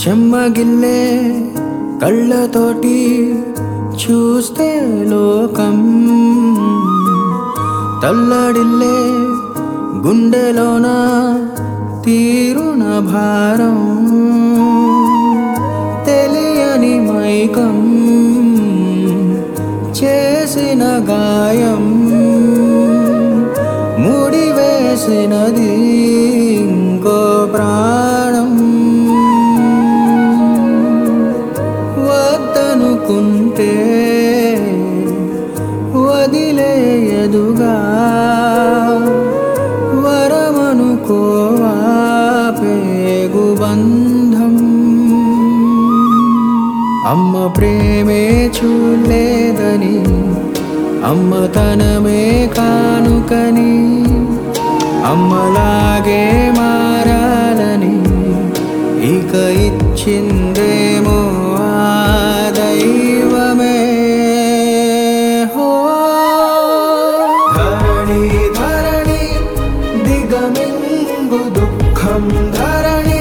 చెమ్మగిల్లే కళ్ళతోటి చూస్తే లోకం తల్లడిల్లే గుండెలోన తీరున భారం తెలియని మైకం చేసిన గాయం ముడివేసినది ఇంకో ప్రాణం వద్దనుకుంటే వదిలేయదుగా వరమనుకోవా పేగు బంధం అమ్మ ప్రేమే చూడలేదని అమ్మ తనమే కానుకని అమ్మలాగే మారాలని ఇక ఇచ్చిందేమో ఆ దైవమే హో ధరణి ధరణి దిగమింగు దుఃఖం ధరణి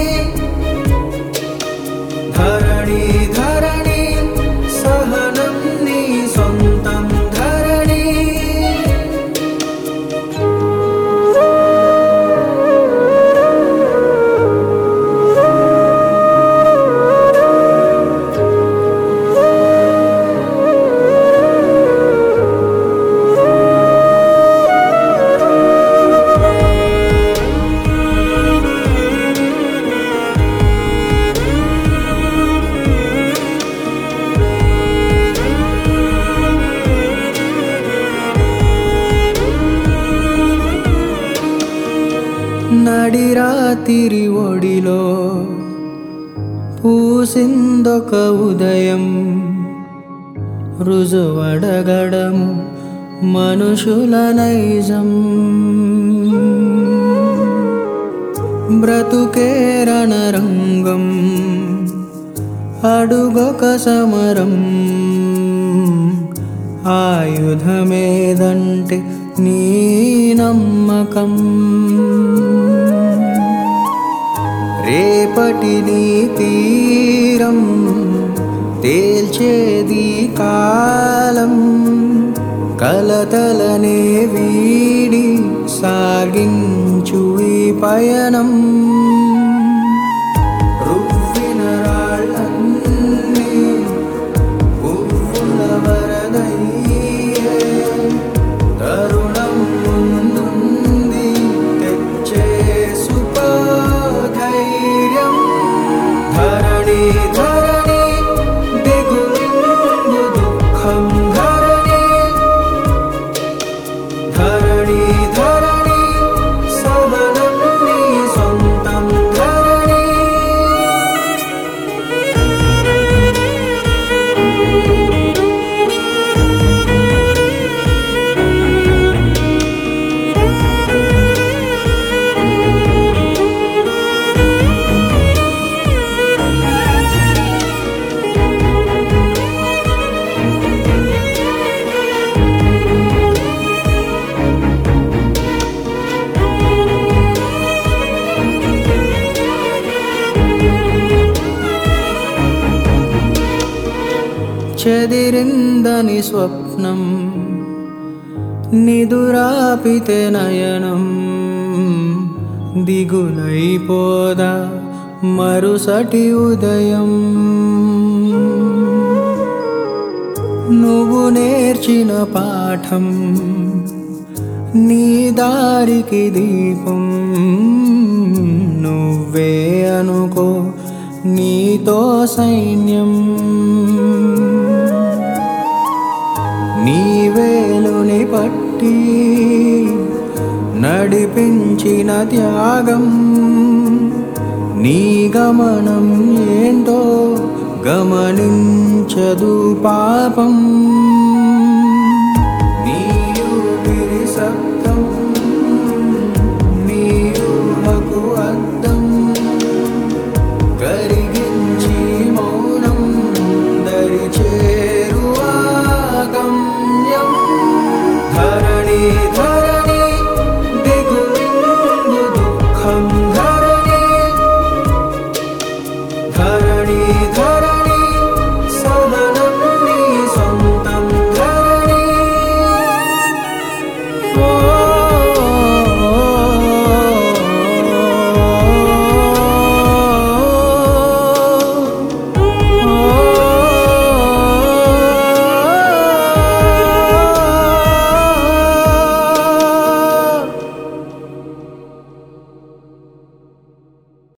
ధరణి ధరణి సహనం నీ సొంతం ధరణి నడిరాతిరి ఒడిలో పూసిందొక ఉదయం రుజువడగడము మనుషుల నైజం బ్రతుకే రణరంగం అడుగొక సమరం ఆయుధమేదంటే నీ నమ్మకం రేపటి నీ తీరం తేల్చేది కాలం కలతలనే వీడి సాగించు ఈ పయనం రువ్విన రాళ్ళన్నీ పువ్వుల వరదయ్యే తరుణం ముందుంది తెచ్చే సుఖధైర్యం ధరణి ధరణి దిగుమింగు దుఃఖం ధరణి ధరణి ధరణి సహనం నీ సొంతం ధరణి చెదిరిందని స్వప్నం నిదురాపితే నయనం దిగులైపోదా మరుసటి ఉదయం నువ్వు నేర్చిన పాఠం నీ దారికి దీపం నువ్వే అనుకో నీతో సైన్యం నీ వేలుని పట్టి నడిపించిన త్యాగం నీ గమనం ఏంటో గమనించదు పాపం నీ ఊపిరి శబ్దం నీ ఊహకు అద్దం కరిగించి మౌనం దరి చేరువా గమ్యం ధరణి ధరణి